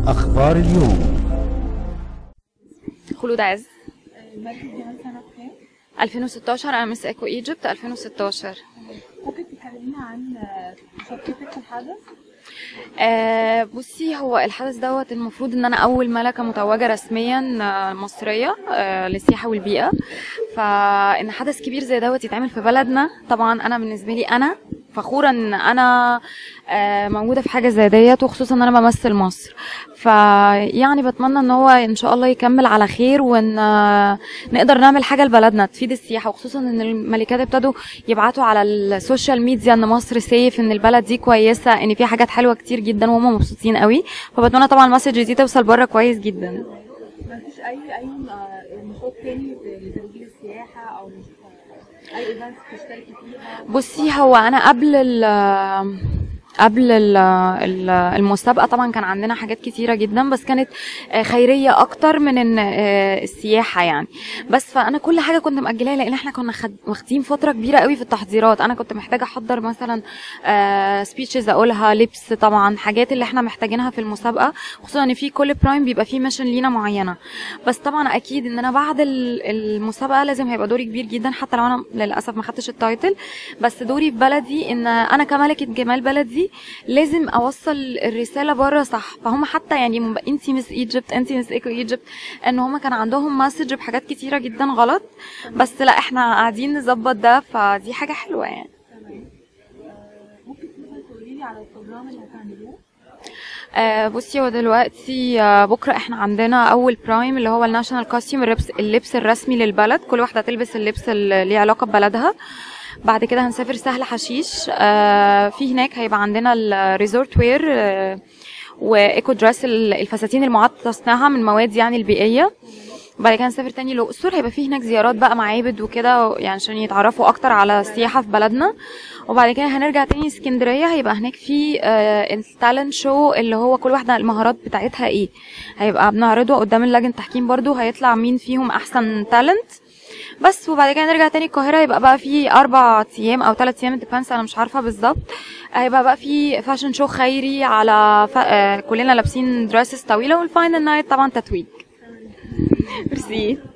أخبار اليوم خلود عز المركز جمال سنة كام؟ 2016 انا مس ايكو ايجيبت 2016 ممكن تكلمينا عن مشاركتك في الحدث؟ آه بصي هو الحدث دوت المفروض ان انا اول ملكه متوجه رسميا آه، مصريه آه للسياحه والبيئه فان حدث كبير زي دوت يتعمل في بلدنا طبعا انا بالنسبه لي انا فخوره ان انا آه موجوده في حاجه زي ديت وخصوصا ان انا بمثل مصر فيعني بتمنى ان هو ان شاء الله يكمل على خير وان آه، نقدر نعمل حاجه لبلدنا تفيد السياحه وخصوصا ان الملكات ابتدوا يبعتوا على السوشيال ميديا ان مصر سيف ان البلد دي كويسه ان في حاجات حلوه كتير جدا وهم مبسوطين قوي فبتمنى طبعا المسج دي توصل بره كويس جدا ما فيش أي أي نشاط تاني لتسجيل السياحة أو مش أي ايفنتس تشتركي فيها؟ بصي هو انا قبل ال قبل ال- ال- المسابقة طبعا كان عندنا حاجات كتيرة جدا بس كانت آه، خيرية أكتر من إن آه، السياحة يعني بس فأنا كل حاجة كنت مأجلاها لأن احنا كنا خد- واخدين فترة كبيرة قوي في التحضيرات أنا كنت محتاجة أحضر مثلا سبيتشز أقولها لبس طبعا حاجات اللي احنا محتاجينها في المسابقة خصوصا إن في كل برايم بيبقى فيه ميشن لينا معينة بس طبعا أكيد إن أنا بعد ال- المسابقة لازم هيبقى دوري كبير جدا حتى لو أنا للأسف ما خدتش التايتل بس دوري في بلدي ان انا كملكه جمال بلدي لازم اوصل الرساله بره صح فهم حتى يعني انت مس ايجيبت انت مس ايكو ايجيبت ان هم كان عندهم مسج بحاجات كتيره جدا غلط بس لا احنا قاعدين نظبط ده فدي حاجه حلوه يعني تمام آه، ممكن مثلا تقولي لي على البروجرام اللي هتعملوه؟ آه بصي هو دلوقتي آه بكره احنا عندنا اول برايم اللي هو الناشونال كاستيوم اللبس, اللبس الرسمي للبلد كل واحده تلبس اللبس اللي ليه علاقه ببلدها بعد كده هنسافر سهل حشيش آه في هناك هيبقى عندنا الريزورت وير آه وايكو دريس ال- الفساتين المعاد تصنيعها من مواد يعني البيئيه بعد كده نسافر تاني الاقصر هيبقى فيه هناك زيارات بقى معابد وكده يعني عشان يتعرفوا اكتر على السياحه في بلدنا وبعد كده هنرجع تاني اسكندريه هيبقى هناك في التالنت شو اللي هو كل واحده المهارات بتاعتها ايه هيبقى بنعرضه قدام اللجنه التحكيم برضو هيطلع مين فيهم احسن تالنت بس وبعد كده نرجع تاني القاهره يبقى بقى في اربع ايام او ثلاث ايام ديبانس انا مش عارفه بالظبط هيبقى بقى في فاشن شو خيري على ف... آه، كلنا لابسين دريسز طويله والفاينل نايت طبعا تتويج ميرسي